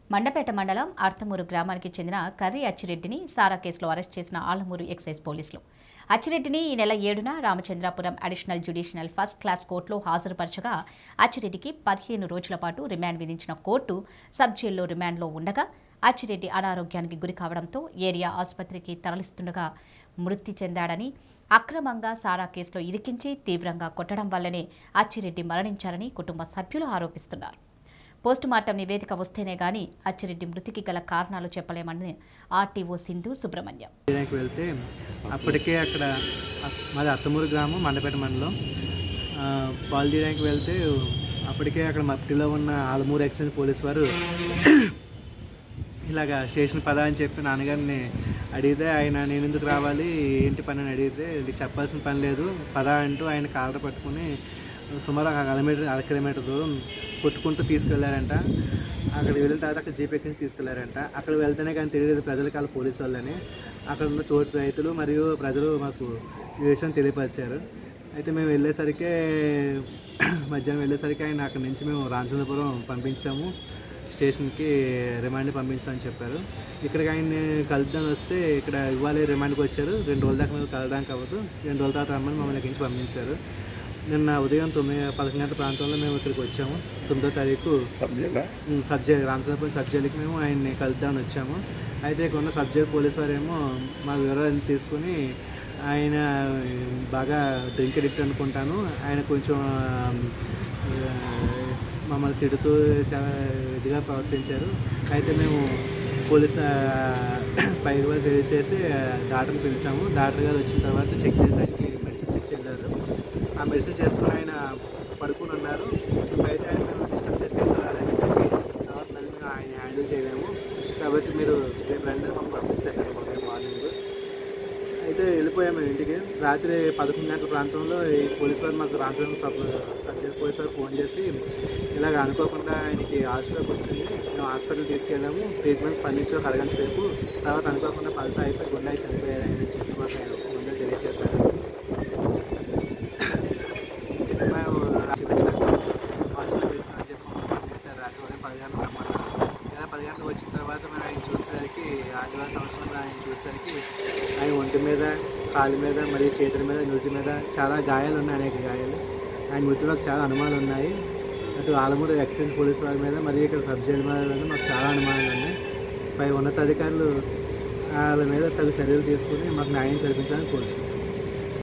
మండపేట మండలం అర్తమూరు గ్రామానికి చెందిన కర్రి అచ్చిరెడ్డిని సారా కేసులో అరెస్ట్ చేసిన ఆలమూరు ఎక్సైజ్ పోలీసులు అచ్చిరెడ్డిని ఈ నెల ఏడున Ramachandrapuram additional judicial first class కోర్టులో హాజరుపరచగా అచ్చిరెడ్డికి పదిహేను రోజుల పాటు రిమాండ్ విధించిన కోర్టు సబ్ జైల్లో రిమాండ్లో ఉండగా అచ్చిరెడ్డి అనారోగ్యానికి గురి కావడంతో ఏరియా ఆసుపత్రికి తరలిస్తుండగా మృతి చెందాడని అక్రమంగా సారా కేసులో ఇరికించి తీవ్రంగా కొట్టడం వల్లనే అచ్చిరెడ్డి మరణించారని కుటుంబ సభ్యులు ఆరోపిస్తున్నారు పోస్టుమార్టం నివేదిక వస్తేనే గాని అచ్చిరెడ్డి మృతికి గల కారణాలు చెప్పలేమని ఆర్టీఓ సింధు సుబ్రహ్మణ్యం తీయడానికి వెళ్తే అప్పటికే అక్కడ అ- మాది అత్తమూరు గ్రామం మండపేట మండలం ఆ, పాలు తీయడానికి వెళ్తే అప్పటికే అక్కడ మప్టిలో ఉన్న ఆలమూరు ఎక్సైజ్ పోలీస్ వారు ఇలాగ స్టేషన్ పద అని చెప్పి నాన్నగారిని అడిగితే ఆయన నేను ఎందుకు రావాలి ఏంటి పని అని అడిగితే నీకు చెప్పాల్సిన పని లేదు పద అంటూ ఆయన కాలర పట్టుకుని సుమారు ఒక కిలోమీటర్ అర కిలోమీటర్ దూరం కొట్టుకుంటూ తీసుకెళ్లారంట అక్కడ వెళ్ళిన తర్వాత అక్కడ జీప్ ఎక్కించి తీసుకెళ్లారంట అక్కడ వెళ్తేనే కానీ తెలియదు ప్రజలకు వాళ్ళ పోలీసు వాళ్ళని అక్కడ ఉన్న చోటు రైతులు మరియు ప్రజలు మాకు ఈ విషయం తెలియపరిచారు అయితే మేము వెళ్ళేసరికి మధ్యాహ్నం వెళ్ళేసరికి ఆయన అక్కడి నుంచి మేము రామచంద్రపురం పంపించాము స్టేషన్కి రిమాండ్ పంపించామని చెప్పారు ఇక్కడికి ఆయన్ని కలుద్దాం వస్తే ఇక్కడ ఇవ్వాలి రిమాండ్కి వచ్చారు రెండు రోజుల దాకా మేము కలవడానికి అవ్వదు రెండు రోజుల తర్వాత రమ్మని మమ్మల్ని ఇక్కడి నుంచి పంపించారు నిన్న ఉదయం తొమ్మిది పదకొండు గంటల ప్రాంతంలో మేము ఇక్కడికి వచ్చాము తొమ్మిదో తారీఖు ఉమ్, సబ్ జైలు రామచంద్రపురం సబ్ జైలుకి మేము ఆయన్ని కలుద్దామని వచ్చాము అయితే ఇక్కడ ఉన్న సబ్ జైలు పోలీస్ వారేమో మా వివరాలు తీసుకుని ఆయన బాగా డ్రింక్ అడిక్ట్ అనుకుంటాను ఆయన కొంచెం ఆ, మమ్మల్ని తిడుతూ చాలా ఇదిగా ప్రవర్తించారు అయితే మేము పోలీస్ ఆ, పై వారు తెలియజేసి ఆ, డాక్టర్ని పిలిచాము డాక్టర్ గారు వచ్చిన తర్వాత చెక్ చేసి ఆయనకి మెడిసిన్స్ ఇచ్చి వెళ్ళారు ఆ మెడిసిన్ చేసుకుని ఆయన పడుకుని ఉన్నారు అయితే ఆయన మేము డిస్టర్బ్ చేసి తీసుకురాలని తర్వాత మళ్ళీ మేము ఆయన హ్యాండిల్ చేయలేము కాబట్టి మీరు రేపు రండి మమ్మల్ని పంపిస్తారు ఉదయం మార్నింగ్ అయితే వెళ్ళిపోయాము మేము ఇంటికి రాత్రి పదకొండు గంటల ప్రాంతంలో ఈ పోలీసు వారు మాకు రామచంద్ర సబ్జెక్ట్ పోలీసు వారు ఫోన్ చేసి ఇలాగ అనుకోకుండా ఆయనకి హాస్పిటల్కి వచ్చింది మేము హాస్పిటల్ తీసుకెళ్ళాము ట్రీట్మెంట్ స్పందించి ఒక అరగంట సేపు తర్వాత అనుకోకుండా పల్స అయిపోయి గుండె చనిపోయారు ఆయన చెప్పి మాకు ఆయన ముందే తెలియజేశారు మేము రాత్రి హాస్పిటల్ తీసుకుని చెప్పి ఫోన్ చేశారు రాత్రి ఉదయం పది గంటలకు రమ్మన్నారు ఇలా పది గంటలకు వచ్చిన తర్వాత మేము ఆయన చూసేసరికి ఆదివారం సంవత్సరంలో ఆయన చూసేసరికి ఆయన ఒంటి మీద కాలు మీద మరియు చేతుల మీద నుదుటి మీద చాలా గాయాలు ఉన్నాయి అనేక గాయాలు ఆయన మృతిలో చాలా అనుమానాలు ఉన్నాయి అటు ఆలమూరు ఎక్సైజ్ పోలీస్ వారి మీద మరియు ఇక్కడ సబ్ జైలు మీద మాకు చాలా అనుమానాలు ఉన్నాయి పై ఉన్నతాధికారులు వాళ్ళ మీద తగు చర్యలు తీసుకుని మాకు న్యాయం కల్పించాలని కోరుతున్నాను